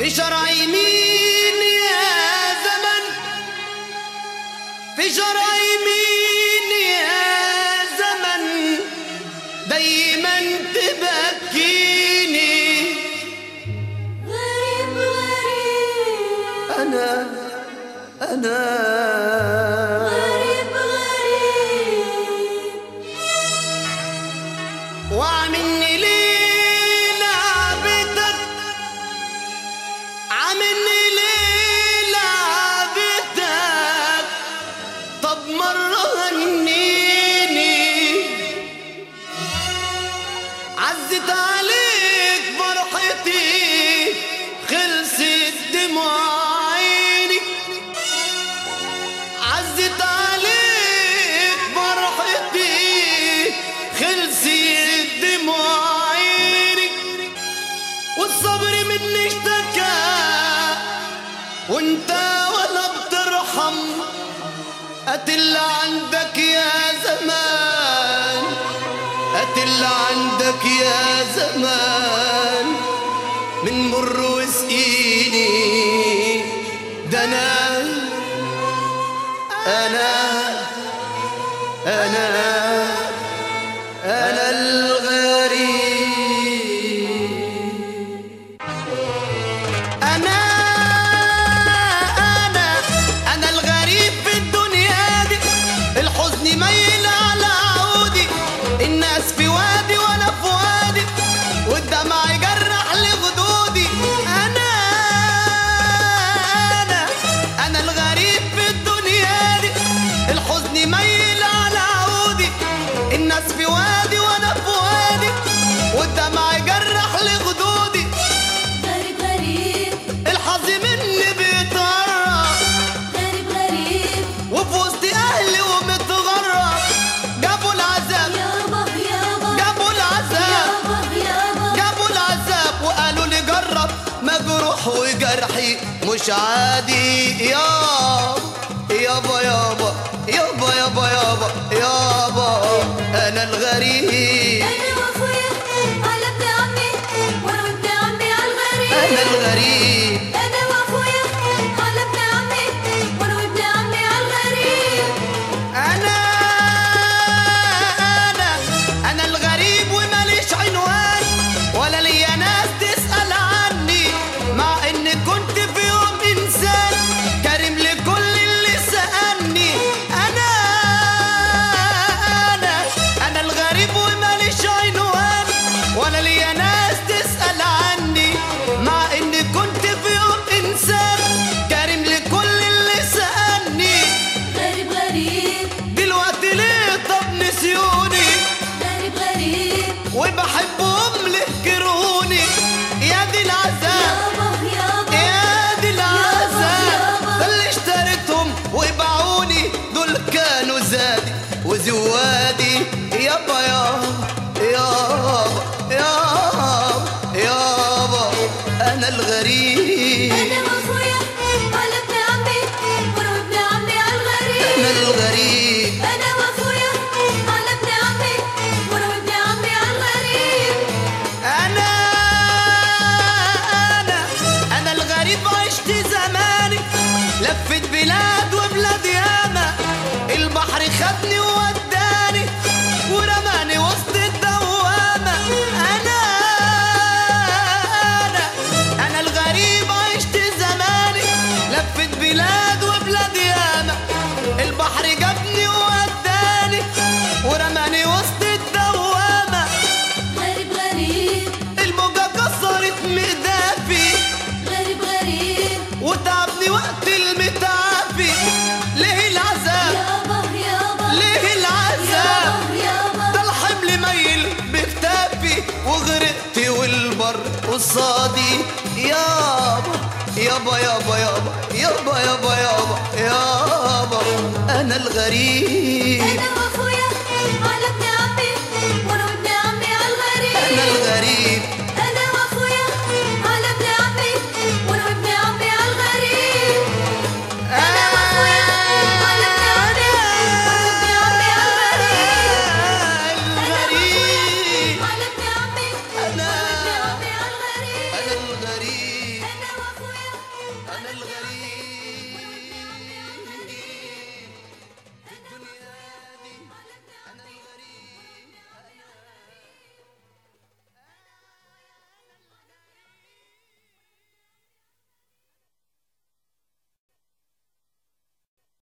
في شرع يمين يا زمن في شرع يمين يا زمن دايما تبكيني غريب غريب انا انا غريب غريب وعاملني ليه لعبتك عاملني ليه لعبتك طب مرة هنيني عزت عليك فرحتي خلصت دموع عيني عزت عليك فرحتي خلصت دموع عيني والصبر مني اشتكى وانت ولا بترحم قتل عندك يا زمان قتل عندك يا زمان من مر وسقيني ده انا انا انا انا الغريب انا انا انا الغريب في الدنيا دي الحزن ميل على عودي الناس في وادي وانا في وادي والدمع يجرح لخدودي انا انا انا الغريب في الدنيا دي الحزن ميل على عودي الناس في وادي وانا في وادي والدمع يجرح لخدودي غريب غريب الحظ مني بيتقرب غريب غريب وفي وسط اهلي ومتغرب جابوا العذاب يابا يابا جابوا العذاب يابا يابا جابوا العذاب وقالوا لي جرب مجروح وجرحي مش عادي يابا يابا يابا يابا يابا يابا يابا انا الغريب انا واخويا على ابن عمي وانا وابن عمي على انا الغريب الغريب انا واخويا على ابن عمي وانا وابن عمي على الغريب انا انا انا الغريب وماليش عنوان ولا ليا ناس تسأل عني مع اني كنت في يوم انسان كريم لكل اللي سألني انا انا انا الغريب وماليش عنوان ولا ليا ناس تسأل عني مع اني كنت في يوم انسان كريم لكل اللي سألني غريب غريب دلوقتي ليه طب نسيوني غريب غريب وبحبهم ليه كرهوني يا دي العذاب يابا يابا يا دي العذاب يابا. ده اللي اشتريتهم وباعوني دول كانوا زادي وزوادي يابا يابا يابا يابا يابا انا الغريب انا واخويا على ابن عمي وانا وابن عمي على انا الغريب الغريب انا واخويا على ابن عمي وانا وابن عمي على الغريب انا انا انا الغريب عشت زماني لفت بلاد وبلاد ياما البحر خدني ووداني ورماني وسط الدوامة انا انا انا الغريب عشت زماني لفت بلاد وبلاد ياما البحر جابني ووداني ورماني وسط الدوامة غريب غريب الموجة كسرت مدافي غريب غريب وتعبني وقت المتعافي ليه العذاب يابا يابا ليه العذاب يابا يابا ده الحمل ميل بكتافي وغرقت والبر قصادي يابا يابا يابا يابا يابا يابا يابا يابا انا الغريب